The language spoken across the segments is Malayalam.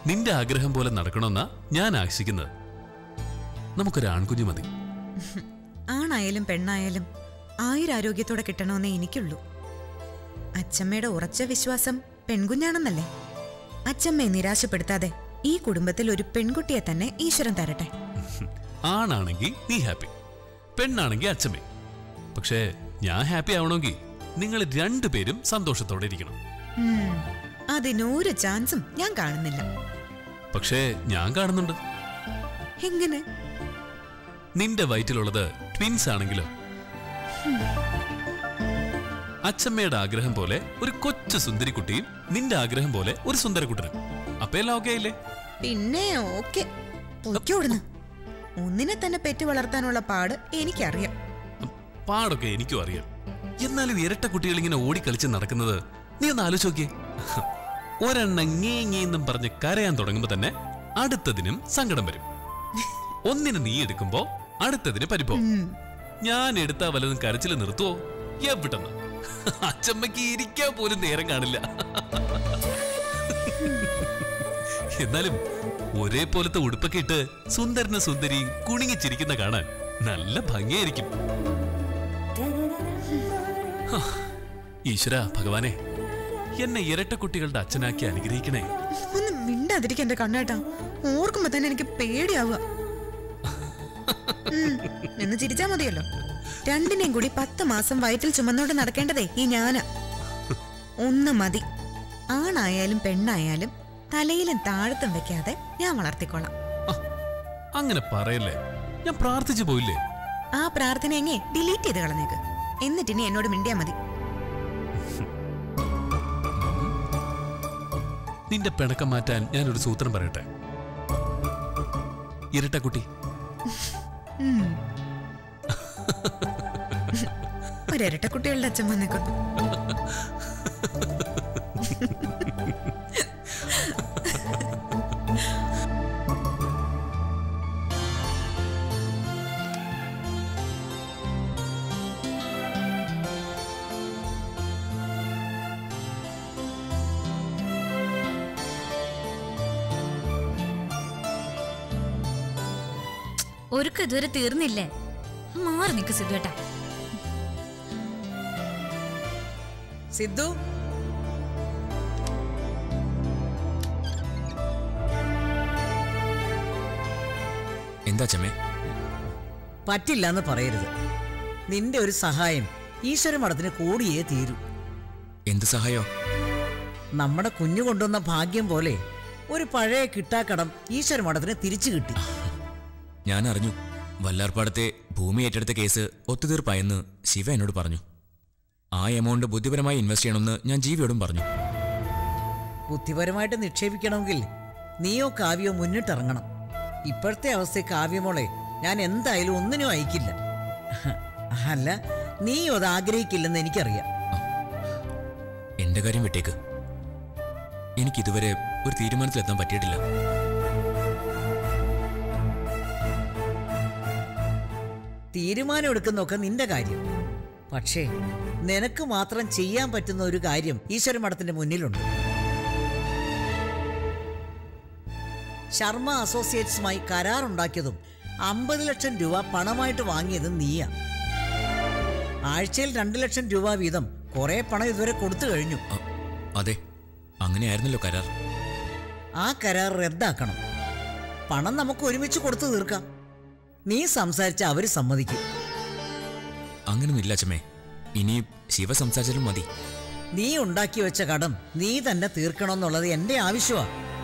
നിന്റെ ആഗ്രഹം പോലെ നടക്കണമെന്നാ ഞാൻ ആശിക്കുന്നത് നമുക്കൊരു ആൺകുഞ്ഞു മതി ആണായാലും പെണ്ണായാലും ആയുരാരോഗ്യത്തോടെ കിട്ടണമെന്നേ എനിക്കുള്ളൂ അച്ചമ്മയുടെ ഉറച്ച വിശ്വാസം പെൺകുഞ്ഞാണെന്നല്ലേ അച്ചമ്മയെ നിരാശപ്പെടുത്താതെ ഈ കുടുംബത്തിൽ ഒരു പെൺകുട്ടിയെ തന്നെ ഈശ്വരൻ തരട്ടെ ആണാണെങ്കിൽ നീ ഹാപ്പി പെണ്ണാണെങ്കിൽ അച്ഛമ്മേ പക്ഷേ ഞാൻ ഹാപ്പി ആവണമെങ്കിൽ നിങ്ങൾ രണ്ടുപേരും സന്തോഷത്തോടെ ഇരിക്കണം ഉം, അതിനൊരു ചാൻസും ഞാൻ കാണുന്നില്ല പക്ഷേ ഞാൻ കാണുന്നുണ്ട് എങ്ങനെ നിന്റെ വയറ്റിലുള്ളത് ട്വിൻസ് ആണെങ്കിലോ അച്ഛമ്മയുടെ ആഗ്രഹം പോലെ ഒരു കൊച്ചു സുന്ദരിക്കുട്ടിയും നിന്റെ ആഗ്രഹം പോലെ ഒരു സുന്ദരക്കുട്ടനും അപ്പൊ എല്ലാം ഓക്കെ ഇല്ലേ പിന്നെ ഓക്കെ പൊയ്ക്കോടുന്നു ഒന്നിനെ തന്നെ പെറ്റു വളർത്താനുള്ള പാട് എനിക്കറിയാം പാടൊക്കെ എനിക്കും അറിയാം എന്നാലും ഇരട്ട കുട്ടികൾ ഇങ്ങനെ ഓടിക്കളിച്ച് നടക്കുന്നത് നീ ഒന്ന് ആലോചിച്ച് നോക്കിയേ ഒരെണ്ണം ngേ പറഞ്ഞ് കരയാൻ തുടങ്ങുമ്പോ തന്നെ അടുത്തതിനും സങ്കടം വരും ഒന്നിന് നീ എടുക്കുമ്പോ അടുത്തതിന് പരിഭവം ഞാൻ എടുത്താ വല്ലതും കരച്ചിൽ നിർത്തുവോ എവിടെന്ന് അച്ചമ്മയ്ക്ക് ഇരിക്കാൻ പോലും നേരം കാണില്ല എന്നാലും ഒരേ പോലത്തെ ഉടുപ്പൊക്കെ ഇട്ട് സുന്ദരന സുന്ദരിയും കുണിങ്ങിച്ചിരിക്കുന്ന കാണാൻ നല്ല ഭംഗിയായിരിക്കും ഹാ, ഈശ്വര ഭഗവാനെ എന്നെ ഇരട്ടക്കുട്ടികളുടെ അച്ഛനാക്കി അനുഗ്രഹിക്കണേ ഒന്ന് മിണ്ടാതിരിക്കും എന്റെ കണ്ണേട്ടാ ഓർക്കുമ്പോ തന്നെ എനിക്ക് പേടിയാവുക ഉം, എന്ന് ചിരിച്ചാ മതിയല്ലോ രണ്ടിനെയും കൂടി പത്ത് മാസം വയറ്റിൽ ചുമന്നോണ്ട് നടക്കേണ്ടതേ ഈ ഞാനാ ഒന്ന് മതി ആണായാലും പെണ്ണായാലും തലയിലും താഴത്തും വെക്കാതെ ഞാൻ വളർത്തിക്കോളാം ആ, അങ്ങനെ പറയല്ലേ ഞാൻ പ്രാർത്ഥിച്ചു പോയില്ലേ ആ പ്രാർത്ഥന എങ്ങേ ഡിലീറ്റ് ചെയ്ത് കളഞ്ഞേക്ക് എന്നിട്ടിനി എന്നോട് മിണ്ടിയാ മതി നിന്റെ പിണക്കം മാറ്റാൻ ഞാനൊരു സൂത്രം പറയട്ടെ ഇരട്ടക്കുട്ടി ഉം. ഒരിരട്ടക്കുട്ടികളുടെ അച്ഛൻ വന്നേക്കുന്നു ഒരുക്കം ഇതുവരെ തീർന്നില്ലേ മാറി നിക്ക് സിദ്ധുവേട്ടാ സിദ്ധു എന്താ ചമ്മേ പറ്റില്ല എന്ന് പറയരുത് നിന്റെ ഒരു സഹായം ഈശ്വര മഠത്തിന് കൂടിയേ തീരൂ എന്ത് സഹായോ നമ്മുടെ കുഞ്ഞു കൊണ്ടുവന്ന ഭാഗ്യം പോലെ ഒരു പഴയ കിട്ടാക്കടം ഈശ്വര മഠത്തിന് തിരിച്ചു കിട്ടി ഞാൻ അറിഞ്ഞു വല്ലാർപ്പാടത്തെ ഭൂമി ഏറ്റെടുത്ത കേസ് ഒത്തുതീർപ്പായെന്ന് ശിവ എന്നോട് പറഞ്ഞു ആ എമൗണ്ട് ബുദ്ധിപരമായി ഇൻവെസ്റ്റ് ചെയ്യണമെന്ന് ഞാൻ ജീവിയോടും പറഞ്ഞു ബുദ്ധിപരമായിട്ട് നിക്ഷേപിക്കണമെങ്കിൽ നീയോ കാവ്യോ മുന്നിട്ടിറങ്ങണം ഇപ്പോഴത്തെ അവസ്ഥ കാവ്യമോളെ ഞാൻ എന്തായാലും ഒന്നിനും അയക്കില്ല അല്ല നീയോ അത് ആഗ്രഹിക്കില്ലെന്ന് എനിക്കറിയാം എന്റെ കാര്യം വിട്ടേക്ക് എനിക്കിതുവരെ ഒരു തീരുമാനത്തിലെത്താൻ പറ്റിയിട്ടില്ല തീരുമാനം എടുക്കുന്നൊക്കെ നിന്റെ കാര്യം പക്ഷേ നിനക്ക് മാത്രം ചെയ്യാൻ പറ്റുന്ന ഒരു കാര്യം ഈശ്വര മഠത്തിന്റെ മുന്നിലുണ്ട് ശർമ്മ അസോസിയേറ്റ്സുമായി കരാറുണ്ടാക്കിയതും അമ്പത് ലക്ഷം രൂപ പണമായിട്ട് വാങ്ങിയതും നീയാ ആഴ്ചയിൽ രണ്ട് ലക്ഷം രൂപ വീതം കുറെ പണം ഇതുവരെ കൊടുത്തു കഴിഞ്ഞു അ- അതെ അങ്ങനെയായിരുന്നല്ലോ കരാർ ആ കരാർ റദ്ദാക്കണം പണം നമുക്ക് ഒരുമിച്ച് കൊടുത്തു തീർക്കാം നീ സംസാരിച്ച അവര് സമ്മതിക്കും അങ്ങനൊന്നുമില്ല അച്ഛമ്മേ ഇനി ശിവ സംസാരിച്ചാലും മതി നീ ഉണ്ടാക്കി വെച്ച കടം നീ തന്നെ തീർക്കണമെന്നുള്ളത് എന്റെ ആവശ്യമാ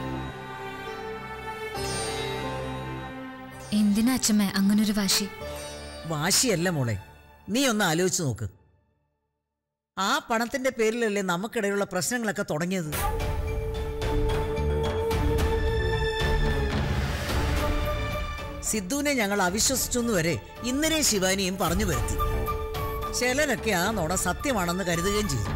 എന്തിനാ അച്ഛമ്മേ അങ്ങനൊരു വാശി വാശിയല്ല മോളെ നീ ഒന്ന് ആലോചിച്ച് നോക്ക് ആ പണത്തിന്റെ പേരിലല്ലേ നമുക്കിടയിലുള്ള പ്രശ്നങ്ങളൊക്കെ തുടങ്ങിയത് സിദ്ധുവിനെ ഞങ്ങൾ അവിശ്വസിച്ചു എന്ന് വരെ ഇന്നലെ ശിവാനിയും പറഞ്ഞു വരുത്തി ചിലരൊക്കെ ആ നോട സത്യമാണെന്ന് കരുതുകയും ചെയ്തു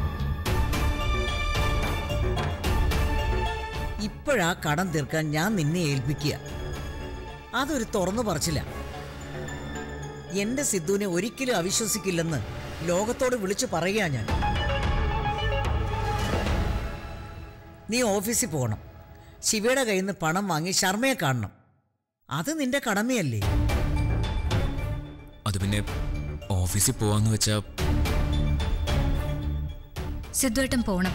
ഇപ്പോഴാ കടം തീർക്കാൻ ഞാൻ നിന്നെ ഏൽപ്പിക്കുക അതൊരു തുറന്നു പറച്ചില്ല എന്റെ സിദ്ധുവിനെ ഒരിക്കലും അവിശ്വസിക്കില്ലെന്ന് ലോകത്തോട് വിളിച്ചു പറയുക ഞാൻ നീ ഓഫീസിൽ പോകണം ശിവയുടെ കയ്യിൽ നിന്ന് പണം വാങ്ങി ശർമ്മയെ കാണണം അത് നിന്റെ കടമയല്ലേ അത് പിന്നെ ഓഫീസിൽ പോവാന്ന് വെച്ചാ സിദ്ധുവേട്ടൻ പോണം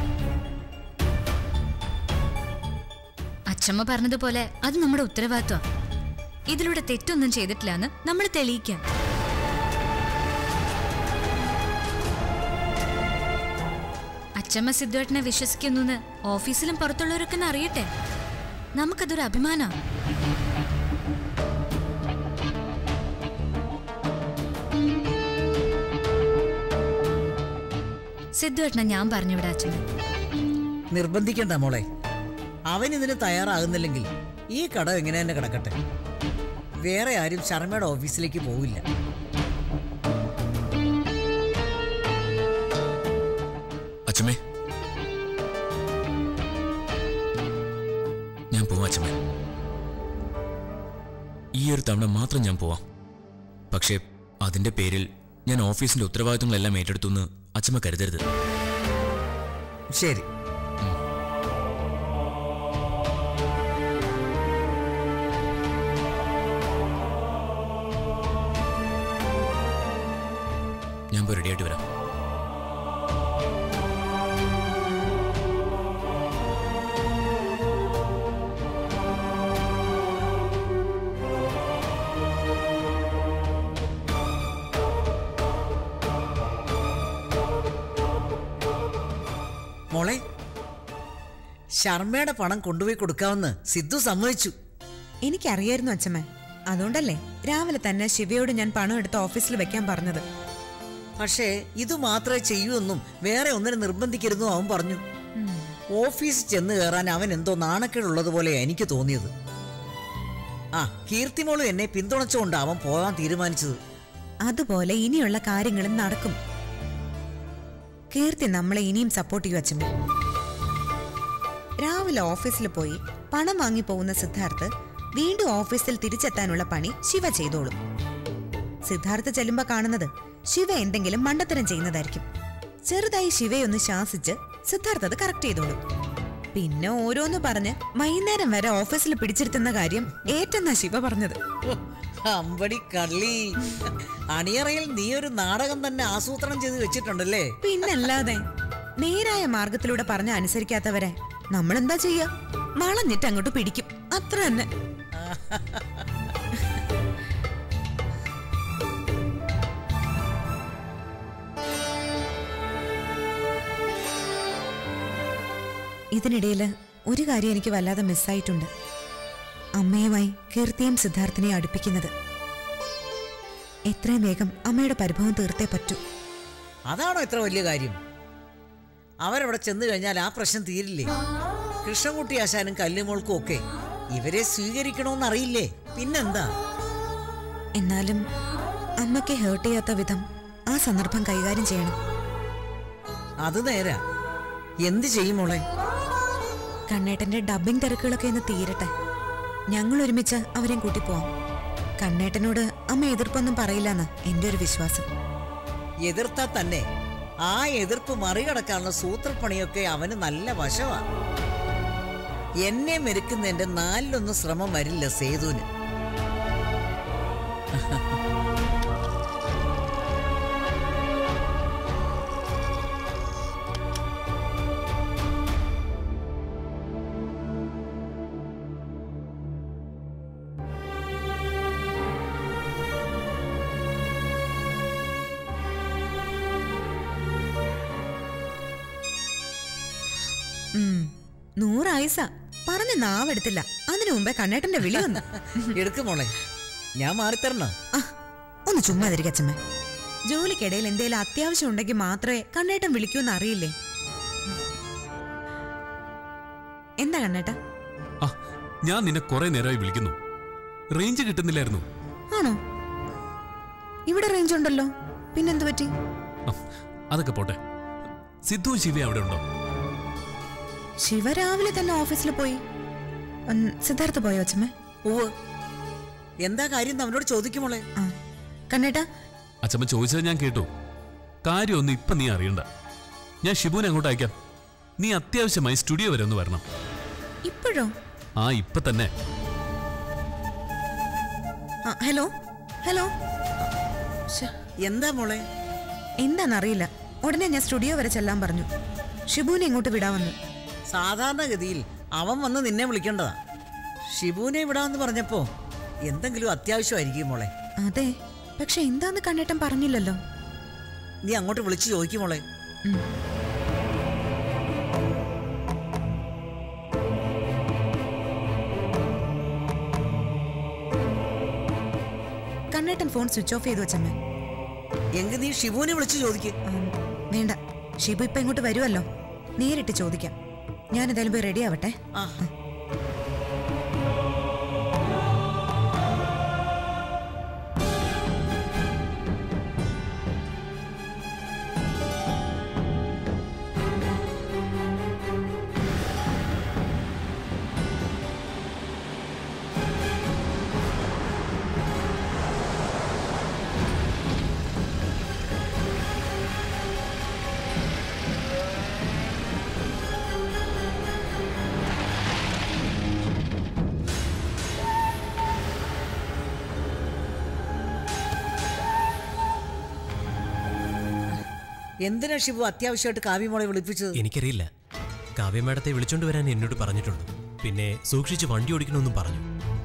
അച്ഛമ്മ പറഞ്ഞതുപോലെ അത് നമ്മുടെ ഉത്തരവാദിത്വം ഇതിലൂടെ തെറ്റൊന്നും ചെയ്തിട്ടില്ലെന്ന് നമ്മൾ തെളിയിക്കാം അച്ഛമ്മ സിദ്ധുവേട്ടനെ വിശ്വസിക്കുന്നു ഓഫീസിലും പുറത്തുള്ളവരൊക്കെ ഒന്ന് അറിയട്ടെ നമുക്കതൊരു അഭിമാനമാണ് സിദ്ധുവേട്ടനെ ഞാൻ പറഞ്ഞു വിടാ അച്ഛമ്മ നിർബന്ധിക്കണ്ട മോളെ അവൻ ഇതിന് തയ്യാറാകുന്നില്ലെങ്കിൽ ഈ കടം എങ്ങനെ തന്നെ കിടക്കട്ടെ വേറെ ആരും ശർമ്മയുടെ ഓഫീസിലേക്ക് പോവില്ല അച്ഛമ്മേ ഞാൻ പോവാം അച്ഛമ്മേ ഈ ഒരു തവണ മാത്രം ഞാൻ പോവാം പക്ഷേ അതിന്റെ പേരിൽ ഞാൻ ഓഫീസിന്റെ ഉത്തരവാദിത്തങ്ങളെല്ലാം ഏറ്റെടുത്തു എന്ന് അച്ഛമ്മ കരുതരുത് ശരി ഞാൻ പോയി റെഡിയായിട്ട് വരാം മോളെ ശർമ്മയുടെ പണം കൊണ്ടുപോയി കൊടുക്കാമെന്ന് സിദ്ധു സമ്മതിച്ചു എനിക്കറിയായിരുന്നു അച്ഛമ്മ അതുകൊണ്ടല്ലേ രാവിലെ തന്നെ ശിവയോട് ഞാൻ പണം എടുത്ത് ഓഫീസിൽ വെക്കാൻ പറഞ്ഞത് പക്ഷേ ഇത് മാത്രമേ ചെയ്യൂ എന്നും വേറെ ഒന്നിനെ നിർബന്ധിക്കരുതെന്നും അവൻ പറഞ്ഞു ഓഫീസിൽ ചെന്ന് കയറാൻ അവൻ എന്തോ നാണക്കേടുള്ളതുപോലെ എനിക്ക് തോന്നിയത് ആ കീർത്തിമോളും എന്നെ പിന്തുണച്ചുകൊണ്ട് അവൻ പോകാൻ തീരുമാനിച്ചത് അതുപോലെ ഇനിയുള്ള കാര്യങ്ങളും നടക്കും കീർത്തി നമ്മളെ ഇനിയും സപ്പോർട്ട് ചെയ്യും അച്ഛമ്മ രാവിലെ ഓഫീസിൽ പോയി പണം വാങ്ങി പോകുന്ന സിദ്ധാർത്ഥ് വീണ്ടും ഓഫീസിൽ തിരിച്ചെത്താനുള്ള പണി ശിവ ചെയ്തോളും സിദ്ധാർത്ഥ് ചെല്ലുമ്പോ കാണുന്നത് ശിവ എന്തെങ്കിലും മണ്ടത്തരം ചെയ്യുന്നതായിരിക്കും ചെറുതായി ശിവയൊന്ന് ശാസിച്ച് സിദ്ധാർത്ഥ് അത് കറക്റ്റ് ചെയ്തോളും പിന്നെ ഓരോന്ന് പറഞ്ഞ് വൈകുന്നേരം വരെ ഓഫീസിൽ പിടിച്ചിരുത്തുന്ന കാര്യം ഏറ്റെന്നാ ശിവ പറഞ്ഞത് ഓ, അമ്പടി കള്ളി അണിയറയിൽ നീ ഒരു നാടകം തന്നെ ആസൂത്രണം ചെയ്ത് വെച്ചിട്ടുണ്ടല്ലേ പിന്നല്ലാതെ നേരായ മാർഗത്തിലൂടെ പറഞ്ഞ അനുസരിക്കാത്തവരെ നമ്മൾ എന്താ ചെയ്യാ വളഞ്ഞിട്ട് അങ്ങോട്ട് പിടിക്കും അത്ര തന്നെ ഇതിനിടയിൽ ഒരു കാര്യം എനിക്ക് വല്ലാതെ മിസ്സായിട്ടുണ്ട് അമ്മയുമായി കീർത്തിയും സിദ്ധാർത്ഥിനെയും അടുപ്പിക്കുന്നത് എത്രയും വേഗം അമ്മയുടെ പരിഭവം തീർത്തേ പറ്റൂ അതാണോ ഇത്ര വലിയ കാര്യം അവരവിടെ ചെന്ന് കഴിഞ്ഞാൽ ആ പ്രശ്നം തീരില്ലേ കൃഷ്ണൻകുട്ടി ആശാനും കല്ലുമോൾക്കും ഒക്കെ ഇവരെ സ്വീകരിക്കണമെന്നറിയില്ലേ പിന്നെന്താ എന്നാലും അമ്മയ്ക്ക് ഹേർട്ട് ചെയ്യാത്ത വിധം ആ സന്ദർഭം കൈകാര്യം ചെയ്യണം അത് നേരാ എന്ത് ചെയ്യും മോളെ കണ്ണേട്ടന്റെ ഡബിംഗ് തിരക്കുകളൊക്കെ ഒന്ന് തീരട്ടെ ഞങ്ങൾ ഒരുമിച്ച് അവരെയും കൂട്ടി പോവാം കണ്ണേട്ടനോട് അമ്മ എതിർപ്പൊന്നും പറയില്ലെന്ന് എന്റെ ഒരു വിശ്വാസം എതിർത്താൽ തന്നെ ആ എതിർപ്പ് മറികടക്കാനുള്ള സൂത്രപ്പണിയൊക്കെ അവന് നല്ല വശമാ എന്നെ മെരുക്കുന്നതിന്റെ നാലിലൊന്നും ശ്രമം വരില്ല സേതുവിന് ഉം, നൂറായുസ പറഞ്ഞ് നാവെടുത്തില്ല അതിനു മുമ്പേ കണ്ണേട്ടന്റെ വിളി വന്നു എടുക്ക് മോളെ ഞാൻ മാറിത്തരണോ ആ, ഒന്ന് ചുമ്മാതിരിക്കച്ചമ്മ ജോലിക്കിടയിൽ എന്തേലും അത്യാവശ്യം ഉണ്ടെങ്കിൽ മാത്രമേ കണ്ണേട്ടൻ വിളിക്കൂന്ന് അറിയില്ലേ എന്താ കണ്ണേട്ട ആ ഞാൻ നിന്നെ കുറെ നേരമായി വിളിക്കുന്നു റേഞ്ച് കിട്ടുന്നില്ലായിരുന്നു ആണോ ഇവിടെ റേഞ്ച് ഉണ്ടല്ലോ പിന്നെന്തു പറ്റി ആ, അതൊക്കെ പോട്ടെ സിദ്ധുവും ശിവയും അവിടെ ഉണ്ടോ ശിവ രാവിലെ തന്നെ ഓഫീസിൽ പോയി ഉം, സിദ്ധാർത്ഥ പോയോ അച്ഛമ്മ ഉവ് എന്താ കാര്യം എന്ന് അവനോട് ചോദിക്കും മോളെ ആ കണ്ണേട്ടാ അച്ഛമ്മ ചോദിച്ചത് ഞാൻ കേട്ടു കാര്യമൊന്നും ഇപ്പൊ നീ അറിയണ്ട ഞാൻ ഷിബുവിനെ അങ്ങോട്ട് അയക്കാം നീ അത്യാവശ്യമായി സ്റ്റുഡിയോ വരെ ഒന്ന് വരണം ഇപ്പോഴോ ആ ഇപ്പൊ തന്നെ ആ, ഹലോ ഹലോ ശ്ശെ, എന്താ മോളെ എന്താന്നറിയില്ല ഉടനെ ഞാൻ സ്റ്റുഡിയോ വരെ ചെല്ലാൻ പറഞ്ഞു ഷിബുവിനെ ഇങ്ങോട്ട് വിടാമെന്ന് സാധാരണഗതിയിൽ അവൻ വന്ന് നിന്നെ വിളിക്കേണ്ടതാ ഷിബുവിനെ വിടാമെന്ന് പറഞ്ഞപ്പോ എന്തെങ്കിലും അത്യാവശ്യമായിരിക്കും മോളെ അതെ പക്ഷെ എന്താന്ന് കണ്ണേട്ടൻ പറഞ്ഞില്ലല്ലോ നീ അങ്ങോട്ട് വിളിച്ചു ചോദിക്കും മോളെ കണ്ണേട്ടൻ ഫോൺ സ്വിച്ച് ഓഫ് ചെയ്തു വെച്ചമ്മേ എങ്കിൽ നീ ഷിബുവിനെ വിളിച്ചു ചോദിക്ക് ഉം, വേണ്ട ഷിബു ഇപ്പൊ ഇങ്ങോട്ട് വരുമല്ലോ നേരിട്ട് ചോദിക്കാം ഞാൻ എന്തായാലും പോയി റെഡി ആവട്ടെ ആ എന്തിനാ ഷിബു അത്യാവശ്യമായിട്ട് കാവ്യമോളെ വിളിപ്പിച്ചത് എനിക്കറിയില്ല കാവ്യ മാഡത്തെ വിളിച്ചോണ്ട് വരാൻ എന്നോട് പറഞ്ഞിട്ടുണ്ട് പിന്നെ സൂക്ഷിച്ച് വണ്ടി ഓടിക്കണമെന്നും പറഞ്ഞു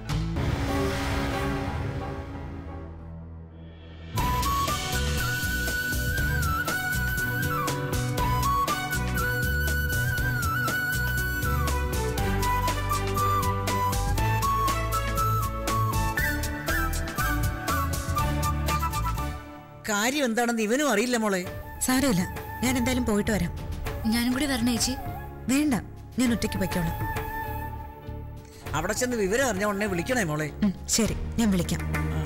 കാര്യം എന്താണെന്ന് ഇവനും അറിയില്ല മോളെ സാരമില്ല ഞാൻ എന്തായാലും പോയിട്ട് വരാം ഞാനും കൂടി വരണേ ചേച്ചി വേണ്ട ഞാൻ ഒറ്റയ്ക്ക് പൊയ്ക്കോളാം അവിടെ ചെന്ന് വിവരം അറിഞ്ഞ ഉടനെ വിളിക്കണേ മോളെ ഉം, ശരി ഞാൻ വിളിക്കാം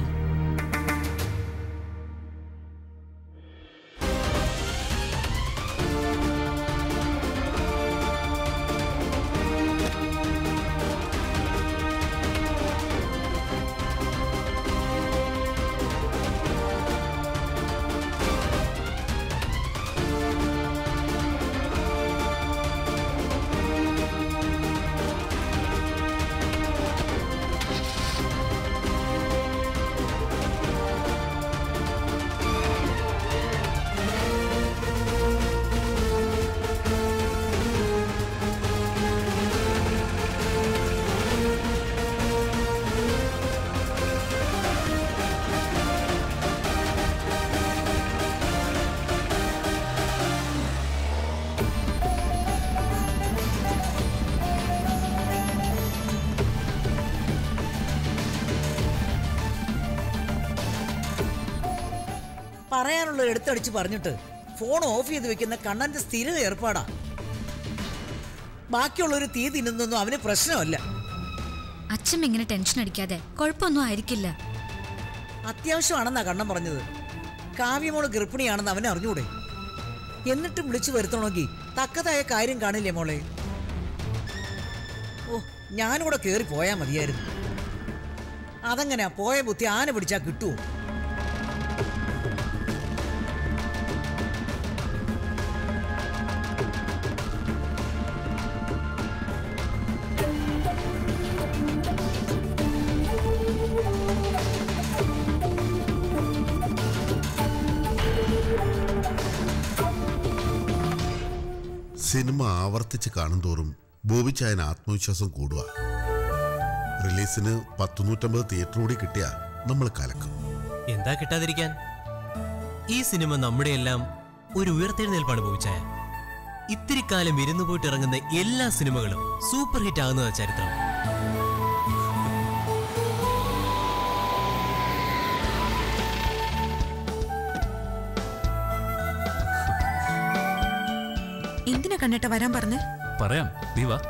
പറയാനുള്ള എടുത്തടിച്ച് പറഞ്ഞിട്ട് ഫോൺ ഓഫ് ചെയ്ത് വെക്കുന്ന കണ്ണന്റെ സ്ഥിരം ഏർപ്പാടാ ബാക്കിയുള്ളൊരു തീ തിന്നുന്നൊന്നും അവന് പ്രശ്നമല്ല അച്ഛൻ ഇങ്ങനെ ടെൻഷൻ അടിക്കാതെ കുഴപ്പമൊന്നും ആയിരിക്കില്ല അത്യാവശ്യമാണെന്നാ കണ്ണൻ പറഞ്ഞത് കാവ്യമോള് ഗർഭിണിയാണെന്ന് അവനെ അറിഞ്ഞൂടെ എന്നിട്ടും വിളിച്ചു വരുത്തണമെങ്കിൽ തക്കതായ കാര്യം കാണില്ലേ മോളെ ഓ ഞാനിവിടെ കയറി പോയാൽ മതിയായിരുന്നു അതെങ്ങനെയാ പോയ ബുദ്ധി ആന പിടിച്ചാ കിട്ടുമോ സിനിമ ആവർത്തിച്ച് കാണുന്തോറും ബോബിച്ചായന് ആത്മവിശ്വാസം കൂടുക റിലീസിന് പത്ത് നൂറ്റമ്പത് തിയേറ്റർ കൂടി കിട്ടിയ നമ്മൾ കലക്കും എന്താ കിട്ടാതിരിക്കാൻ ഈ സിനിമ നമ്മുടെ എല്ലാം ഒരു ഉയർത്തെഴുന്നേൽപ്പാണ് ഭവിച്ചായ ഇത്തിരി കാലം ഇരുന്നു പോയിട്ട് ഇറങ്ങുന്ന എല്ലാ സിനിമകളും സൂപ്പർ ഹിറ്റ് ആകുന്നതാ ചരിത്രം എന്തിനാ കണ്ണേട്ട വരാൻ പറഞ്ഞേ പറയാം നീ വാ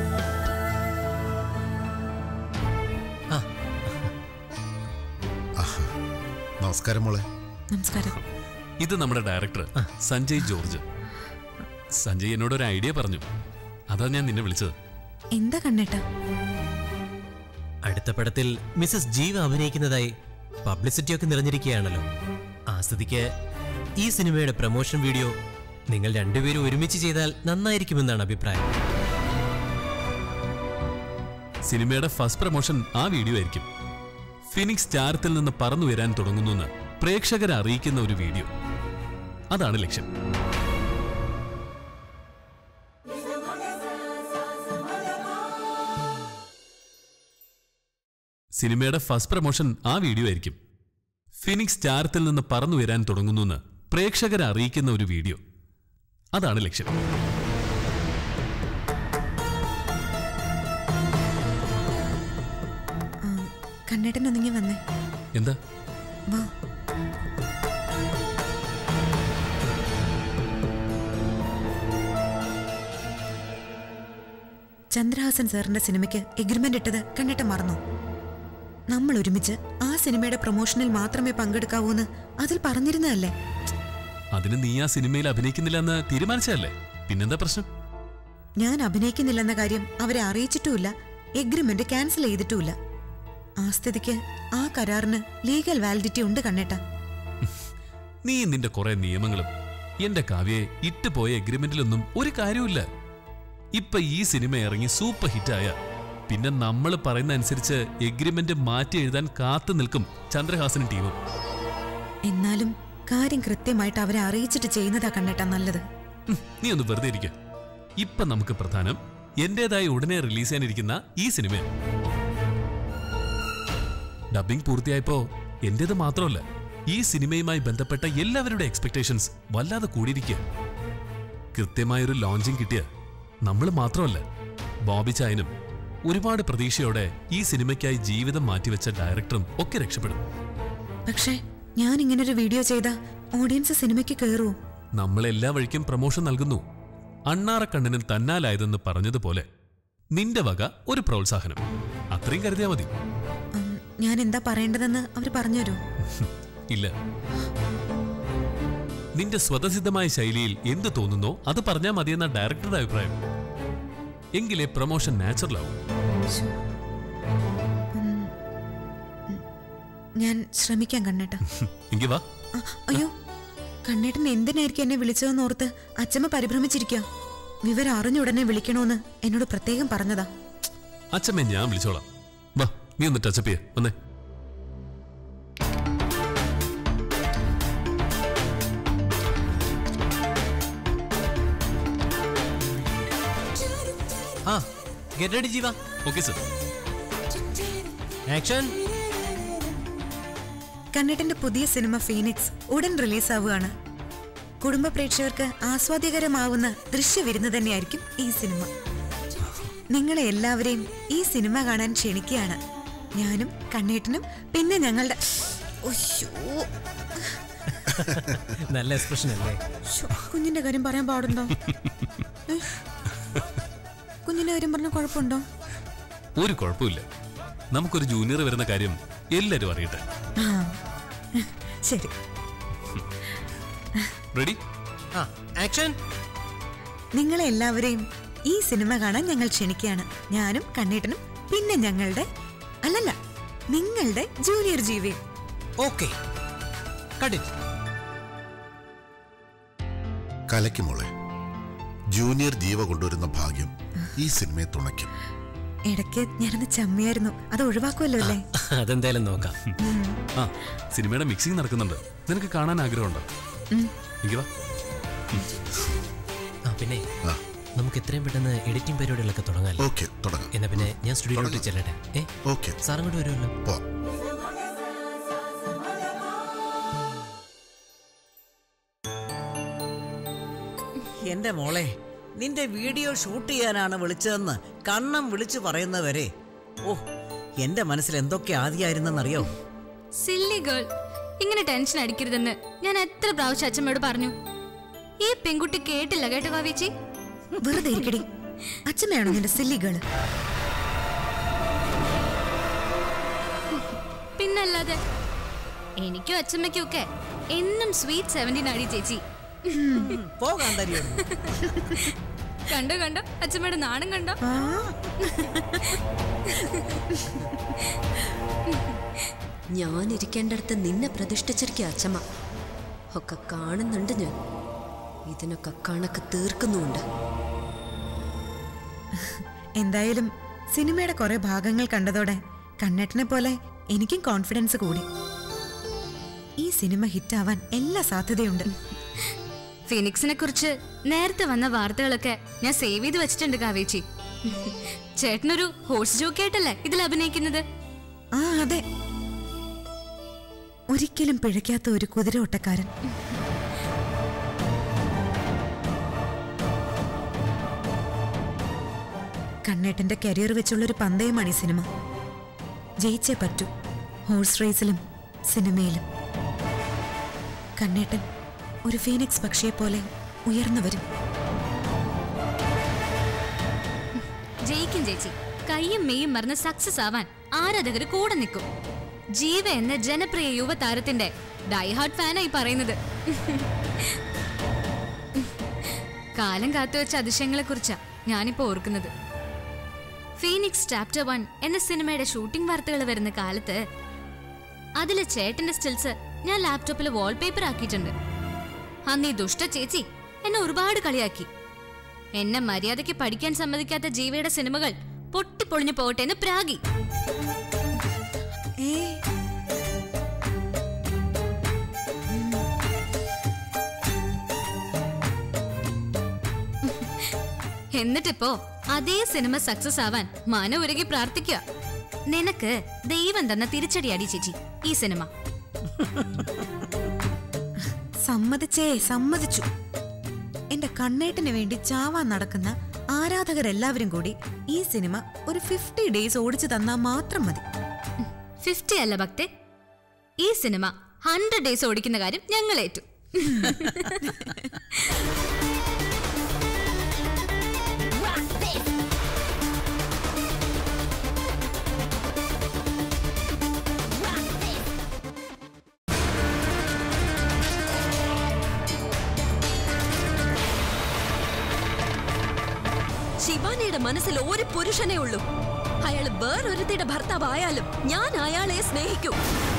ആഹാ നമസ്കാരം മോളെ നമസ്കാരം ഇത് നമ്മുടെ ഡയറക്ടർ സഞ്ജയ് ജോർജ് സഞ്ജയ് എന്നോട് ഒരു ഐഡിയ പറഞ്ഞു അതാ ഞാൻ നിന്നെ വിളിച്ചത് എന്താ കണ്ണേട്ട അടുത്ത പടത്തിൽ മിസസ് ജീവ അഭിനയിക്കുന്നതായി പബ്ലിസിറ്റി ഒക്കെ നിറഞ്ഞിരിക്കുകയാണല്ലോ ആ സ്ഥിതിക്ക് ഈ സിനിമയുടെ പ്രൊമോഷൻ വീഡിയോ നിങ്ങൾ രണ്ടുപേരും ഒരുമിച്ച് ചെയ്താൽ നന്നായിരിക്കുമെന്നാണ് അഭിപ്രായം സിനിമയുടെ ഫസ്റ്റ് പ്രൊമോഷൻ ആ വീഡിയോ ആയിരിക്കും ഫിനിക്സ് ചാരത്തിൽ നിന്ന് പറന്നു വരാൻ തുടങ്ങുന്നു പ്രേക്ഷകരെ അറിയിക്കുന്ന ഒരു വീഡിയോ അതാണ് ലക്ഷ്യം സിനിമയുടെ ഫസ്റ്റ് പ്രൊമോഷൻ ആ വീഡിയോ ആയിരിക്കും ഫിനിക്സ് ചാരത്തിൽ നിന്ന് പറന്നു വരാൻ തുടങ്ങുന്നു പ്രേക്ഷകരെ അറിയിക്കുന്ന ഒരു വീഡിയോ അതാണ് ലക്ഷ്യം കണ്ണേട്ടൻ ഒന്നിങ്ങി വന്നേ എന്താ വാ ചന്ദ്രഹാസൻ സാറിന്റെ സിനിമയ്ക്ക് എഗ്രിമെന്റ് ഇട്ടത് കണ്ണിട്ട് മറന്നു നമ്മൾ ഒരുമിച്ച് ആ സിനിമയുടെ പ്രൊമോഷനിൽ മാത്രമേ പങ്കെടുക്കാവൂ എന്ന് അതിൽ പറഞ്ഞിരുന്നതല്ലേ അതിന് നീ ആ സിനിമയിൽ അഭിനയിക്കുന്നില്ല എന്ന് തീരുമാനിച്ചതല്ലേ പിന്നെന്താ പ്രശ്നം ഞാൻ അഭിനയിക്കുന്നില്ലെന്ന കാര്യം അവരെ അറിയിച്ചിട്ടുമില്ല എഗ്രിമെന്റ് ക്യാൻസൽ ചെയ്തിട്ടുമില്ല ആ സ്ഥിതിക്ക് ആ കരാറിന് ലീഗൽ വാലിഡിറ്റി ഉണ്ട് കണ്ണേട്ട നീ നിന്റെ കുറെ നിയമങ്ങളും എന്റെ കാവ്യയെ ഇട്ടുപോയ എഗ്രിമെന്റിലൊന്നും ഒരു കാര്യമില്ല ഇപ്പൊ ഈ സിനിമ ഇറങ്ങി സൂപ്പർ ഹിറ്റായ പിന്നെ നമ്മൾ പറയുന്ന അനുസരിച്ച് എഗ്രിമെന്റ് മാറ്റി എഴുതാൻ കാത്തു നിൽക്കും ചന്ദ്രഹാസനും ടീമും എന്നാലും കാര്യം കൃത്യമായിട്ട് അവരെ അറിയിച്ചിട്ട് ചെയ്യുന്നതാ കണ്ണേട്ട നല്ലത് ഉം, നീ ഒന്ന് വെറുതെ ഇരിക്ക ഇപ്പൊ നമുക്ക് പ്രധാനം എന്റേതായി ഉടനെ റിലീസ് ചെയ്യാനിരിക്കുന്ന ഈ സിനിമയാണ് ഡബിംഗ് പൂർത്തിയായപ്പോ എന്റേത് മാത്രമല്ല ഈ സിനിമയുമായി ബന്ധപ്പെട്ട എല്ലാവരുടെ എക്സ്പെക്ടേഷൻസ് വല്ലാതെ കൂടിയിരിക്കുക കൃത്യമായൊരു ലോഞ്ചിങ് കിട്ടിയ നമ്മൾ മാത്രമല്ല ബോബി ചായനും ഒരുപാട് പ്രതീക്ഷയോടെ ഈ സിനിമയ്ക്കായി ജീവിതം മാറ്റിവെച്ച ഡയറക്ടറും ഒക്കെ രക്ഷപ്പെടും പക്ഷേ ഞാൻ ഇങ്ങനൊരു വീഡിയോ ചെയ്ത ഓഡിയൻസ് സിനിമയ്ക്ക് കയറുമോ നമ്മൾ എല്ലാ വഴിക്കും പ്രമോഷൻ നൽകുന്നു അണ്ണാറക്കണ്ണനും തന്നാലായതെന്ന് പറഞ്ഞതുപോലെ നിന്റെ വക ഒരു പ്രോത്സാഹനം അത്രയും കരുതിയാ മതി ഉം, ഞാൻ എന്താ പറയേണ്ടതെന്ന് അവർ പറഞ്ഞുതരൂ ഇല്ല നിന്റെ സ്വതസിദ്ധമായ ശൈലിയിൽ എന്ത് തോന്നുന്നോ അത് പറഞ്ഞാൽ മതിയെന്ന ഡയറക്ടറുടെ അഭിപ്രായം എങ്കിലേ പ്രൊമോഷൻ നാച്ചുറൽ ആവും ഞാൻ ശ്രമിക്കാം കണ്ണേട്ട എങ്കി വാ ആ, അയ്യോ കണ്ണേട്ടൻ എന്തിനായിരിക്കും എന്നെ വിളിച്ചതെന്ന് ഓർത്ത് അച്ഛമ്മ പരിഭ്രമിച്ചിരിക്കുക വിവരം അറിഞ്ഞുടനെ വിളിക്കണോന്ന് എന്നോട് പ്രത്യേകം പറഞ്ഞതാ അച്ഛമ്മേ ഞാൻ വിളിച്ചോളാം വാ നീ ഒന്ന് ടച്ചപ്പ് ചെയ്യ വന്നേ ആ get ready Jeeva okay sir action കണ്ണേട്ടന്റെ പുതിയ സിനിമ ഫീനിക്സ് ഉടൻ റിലീസ് ആവുകയാണ് കുടുംബ പ്രേക്ഷകർക്ക് ആസ്വാദ്യകരമാവുന്ന ദൃശ്യവിരുന്ന് തന്നെയായിരിക്കും ഈ സിനിമ നിങ്ങളെ എല്ലാവരെയും ഈ സിനിമ കാണാൻ ക്ഷണിക്കുകയാണ് ഞാനും കണ്ണേട്ടനും പിന്നെ ഞങ്ങളുടെ ഉയ്യോ, നല്ല എക്സ്പ്രഷൻ അല്ലേ ശ്ശോ, കുഞ്ഞിന്റെ കാര്യം പറയാൻ പാടുണ്ടോ ഏ? കുഞ്ഞിന്റെ കാര്യം പറഞ്ഞ കുഴപ്പമുണ്ടോ ഒരു കുഴപ്പമില്ല നമുക്കൊരു ജൂനിയർ വരുന്ന കാര്യം എല്ലാരും അറിയട്ടെ ആ ശരി റെഡി ആ ആക്ഷൻ നിങ്ങളെ എല്ലാവരെയും ഈ സിനിമ കാണാൻ ഞങ്ങൾ ക്ഷണിക്കുകയാണ് ഞാനും കണ്ണേട്ടനും പിന്നെ ഞങ്ങളുടെ അല്ലല്ല നിങ്ങളുടെ ജൂനിയർ ജീവിയും ഓക്കെ കട്ടിറ്റ് കലയ്ക്ക് മോളെ ജൂനിയർ ജീവ കൊണ്ടുവരുന്ന ഭാഗ്യം ഈ സിനിമയെ തുണയ്ക്കും ഇടയ്ക്ക് ഞാനൊന്ന് ചമ്മിയായിരുന്നു അത് ഒഴിവാക്കുമല്ലോ അല്ലേ അതെന്തായാലും നോക്കാം ആ സിനിമയുടെ മിക്സിംഗ് നടക്കുന്നുണ്ട് നിനക്ക് കാണാൻ ആഗ്രഹമുണ്ടോ എങ്കി വാ ആ പിന്നെ ആ നമുക്ക് എത്രയും പെട്ടെന്ന് എഡിറ്റിംഗ് പരിപാടികളൊക്കെ തുടങ്ങാമല്ലോ ഓക്കെ തുടങ്ങാം എന്നാ പിന്നെ ഞാൻ സ്റ്റുഡിയോയിലോട്ട് ചെല്ലട്ടെ ഏ ഓക്കെ സാറും കൂടെ വരുമല്ലോ പോ എന്റെ മോളെ നിന്റെ വീഡിയോ ഷൂട്ട് ചെയ്യാനാണ് വിളിച്ചതെന്ന് കണ്ണം വിളിച്ചു പറയുന്നവരെ ഓ എന്റെ മനസ്സിൽ എന്തൊക്കെ ആദ്യമായിരുന്നെന്നറിയോ സില്ലി ഗേൾ ഇങ്ങനെ ടെൻഷൻ അടിക്കരുതെന്ന് ഞാൻ എത്ര പ്രാവശ്യം അച്ഛമ്മയോട് പറഞ്ഞു ഈ പെൺകുട്ടി കേട്ടില്ല കേട്ടോ കാവേച്ചി വെറുതെ ഇരിക്കടി അച്ഛമ്മയാണോ നിന്റെ സില്ലികള് പിന്നല്ലാതെ എനിക്കും അച്ഛമ്മയ്ക്കും ഒക്കെ എന്നും സ്വീറ്റ് സെവൻറ്റീൻ അടി ചേച്ചി പോകാൻ തരിയോ കണ്ടോ കണ്ടോ അച്ഛമ്മയുടെ നാണം കണ്ടോ ആ ഞാൻ ഇരിക്കേണ്ടടുത്ത് നിന്നെ പ്രതിഷ്ഠിച്ചിരിക്കുക അച്ഛമ്മ ഒക്കെ കാണുന്നുണ്ട് ഞാൻ ഇതിനൊക്കെ കണക്ക് തീർക്കുന്നുമുണ്ട് എന്തായാലും സിനിമയുടെ കുറെ ഭാഗങ്ങൾ കണ്ടതോടെ കണ്ണേട്ടനെ പോലെ എനിക്കും കോൺഫിഡൻസ് കൂടി ഈ സിനിമ ഹിറ്റാവാൻ എല്ലാ സാധ്യതയുണ്ട് ഫിനിക്സിനെ കുറിച്ച് നേരത്തെ വന്ന വാർത്തകളൊക്കെ ഞാൻ സേവ് ചെയ്ത് വെച്ചിട്ടുണ്ട് കാവേച്ചി ചേട്ടനൊരു ഹോഴ്സ് ജോക്കിയായിട്ടല്ലേ ഇതിൽ അഭിനയിക്കുന്നത് ആ അതെ ഒരിക്കലും പിഴയ്ക്കാത്ത ഒരു കുതിര ഓട്ടക്കാരൻ കണ്ണേട്ടന്റെ കരിയർ വെച്ചുള്ളൊരു പന്തയമാണ് ഈ സിനിമ ജയിച്ചേ പറ്റൂ ഹോഴ്സ് റേസിലും സിനിമയിലും കണ്ണേട്ടൻ ഒരു ഫീനിക്സ് പക്ഷിയെ പോലെ ഉയർന്നു വരും ജയിക്കും ചേച്ചി കൈയും മെയ്യും മറന്ന് സക്സസ് ആവാൻ ആരാധകർ കൂടെ നിൽക്കും ജീവ എന്ന ജനപ്രിയ യുവതാരത്തിന്റെ ഡൈഹാർട്ട് ഫാനായി പറയുന്നത് കാലം കാത്തുവെച്ച അതിശയങ്ങളെ കുറിച്ചാ ഞാനിപ്പോ ഓർക്കുന്നത് ഫീനിക്സ് ചാപ്റ്റർ വൺ എന്ന സിനിമയുടെ ഷൂട്ടിംഗ് വാർത്തകൾ വരുന്ന കാലത്ത് അതിലെ ചേട്ടന്റെ സ്റ്റിൽസ് ഞാൻ ലാപ്ടോപ്പിൽ വാൾപേപ്പർ ആക്കിയിട്ടുണ്ട് അന്ന് ഈ ദുഷ്ട ചേച്ചി എന്നെ ഒരുപാട് കളിയാക്കി എന്നെ മര്യാദയ്ക്ക് പഠിക്കാൻ സമ്മതിക്കാത്ത ജീവയുടെ സിനിമകൾ പൊട്ടിപ്പൊളിഞ്ഞു പോകട്ടെ എന്ന് പ്രാഗി ഏ എന്നിട്ടിപ്പോ അതേ സിനിമ സക്സസ് ആവാൻ മന ഉരുകി പ്രാർത്ഥിക്കുക നിനക്ക് ദൈവം തന്ന തിരിച്ചടിയാടി ചേച്ചി ഈ സിനിമ സമ്മതിച്ചേ സമ്മതിച്ചു എന്റെ കണ്ണേട്ടിന് വേണ്ടി ചാവാൻ നടക്കുന്ന ആരാധകരെല്ലാവരും കൂടി ഈ സിനിമ ഒരു ഫിഫ്റ്റി ഡേയ്സ് ഓടിച്ചു തന്നാ മാത്രം മതി ഫിഫ്റ്റി അല്ല ഭക്തെ ഈ സിനിമ ഹൺഡ്രഡ് ഡേയ്സ് ഓടിക്കുന്ന കാര്യം ഞങ്ങൾ ഏറ്റു ശിവാനിയുടെ മനസ്സിൽ ഒരു പുരുഷനേ ഉള്ളൂ അയാൾ വേറൊരുത്തിയുടെ ഭർത്താവായാലും ഞാൻ അയാളെ സ്നേഹിക്കൂ